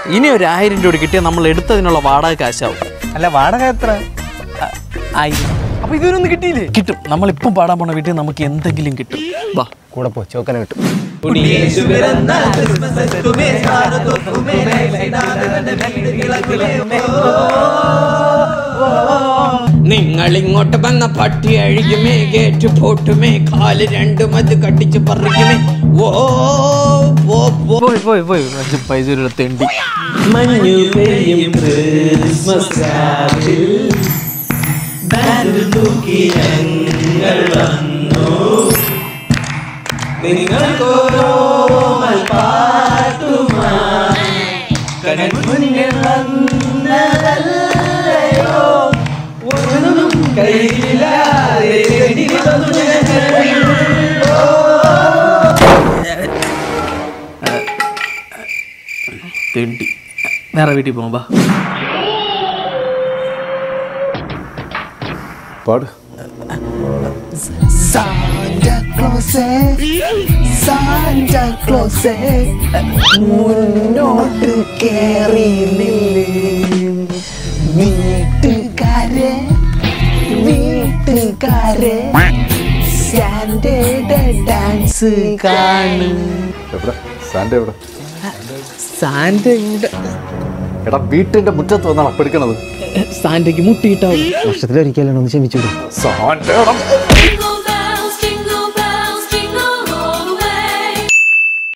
ഇനി ഒരു ആയിരം രൂപ കിട്ടിയാൽ നമ്മൾ എടുത്തതിനുള്ള വാടക കാശാവും അല്ല വാടക എത്ര ആ- ആയിരം അപ്പൊ ഇതുവരൊന്നും കിട്ടിയില്ലേ കിട്ടും നമ്മളിപ്പം പാടാൻ പോണ വീട്ടിൽ നമുക്ക് എന്തെങ്കിലും കിട്ടും വാ കൂടെ പോ ചോക്കന കിട്ടും നിങ്ങൾ ഇങ്ങോട്ട് വന്ന പട്ടി അഴിക്കുമേ ഗേറ്റ് പൂട്ടുമേ കാല് രണ്ടും അത് കട്ടിച്ച് പറിക്കുമേ ഓ ഓ ഓ പോയി പോയി പോയി അഞ്ച് പൈസ ഒരു തെണ്ടി മഞ്ഞു പെയ്യും ക്രിസ്മസ് രാവിൽ ബാൻഡ് തൂക്കി ഞങ്ങൾ വന്നു നിങ്ങൾക്കോരോ പാട്ടുമായി കൺമുന്നിൽ വന്നതല്ലയോ ഒന്നും കയ്യിലാതെ തേടി വന്നു ഞങ്ങൾ. തെണ്ടി വേറെ വീട്ടിൽ പോകാം വാ പാട് Santa Claus, Santa Claus, മുന്നോട്ട് കേറി നില്ല് വീട്ടുകാരെ വീട്ടുകാരെ സാന്റയുടെ ഡാൻസ് കാണും എവിടെ സാൻ്റെ എവിടെ സാന്റ ഇവിടെ എടാ വീട്ടിന്റെ മുറ്റത്ത് വന്നാണ് അപ്പെടുക്കണത് സാന്റയ്ക്ക് മുട്ടിയിട്ടാവും വർഷത്തിലൊരിക്കലാണ് ഒന്ന് ക്ഷമിച്ചു സാൻ്റെ